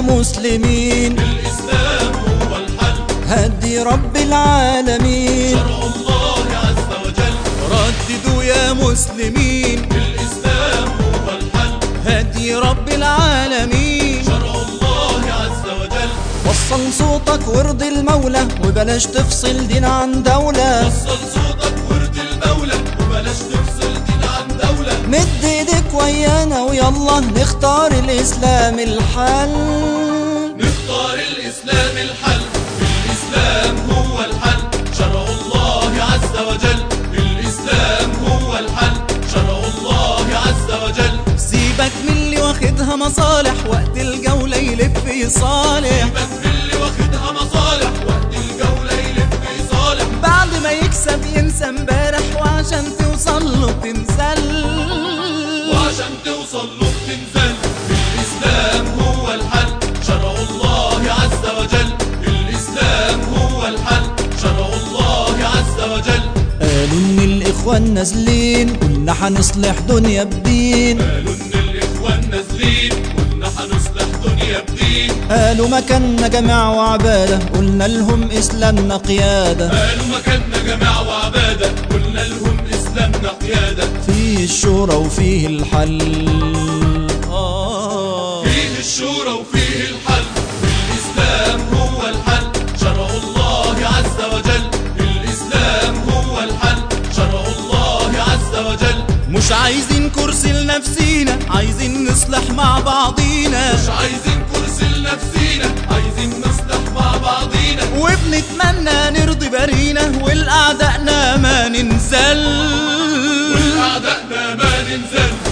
مسلمين الإسلام هو الحل هدي رب العالمين شرع الله عز وجل رددوا يا مسلمين الإسلام هو الحل هدي رب العالمين شرع الله عز وجل وصل صوتك وارضي المولى وبلاش تفصل دين عن دولة وصل صوتك ورد المولى وبلاش تفصل دين عن دولة مد ايدك ويانا ويلا نختار الاسلام الحل نختار الإسلام الحل الإسلام هو الحل شرع الله عز وجل الإسلام هو الحل شرع الله عز وجل سيبك من اللي واخدها مصالح وقت الجولة يلف يصالح بس اللي واخدها مصالح وقت الجولة يلف يصالح بعد ما يكسب ينسى امبارح وعشان توصل له تنزل وعشان توصل له بتنزل الإسلام هو الحل شرع الله عز وجل الإسلام هو الحل شرع الله عز وجل قالوا ان الاخوان نازلين قلنا هنصلح دنيا بدين قالوا إن الإخوان نازلين قلنا هنصلح دنيا بدين قالوا مكاننا جماعة وعبادة قلنا لهم اسلامنا قيادة قالوا مكاننا جماعة وعبادة قلنا لهم إسلامنا قيادة فيه الشورى وفيه الحل آه فيه الشورى وفيه الحل الإسلام هو الحل شرع الله عز وجل الإسلام هو الحل شرع الله عز وجل مش عايزين كرسي لنفسينا عايزين نصلح مع بعضينا مش عايزين كرسي لنفسينا عايزين نصلح مع بعضينا وبنتمنى نرضي برينا والأعدائنا ما ننزل والأعدائنا ما ننزل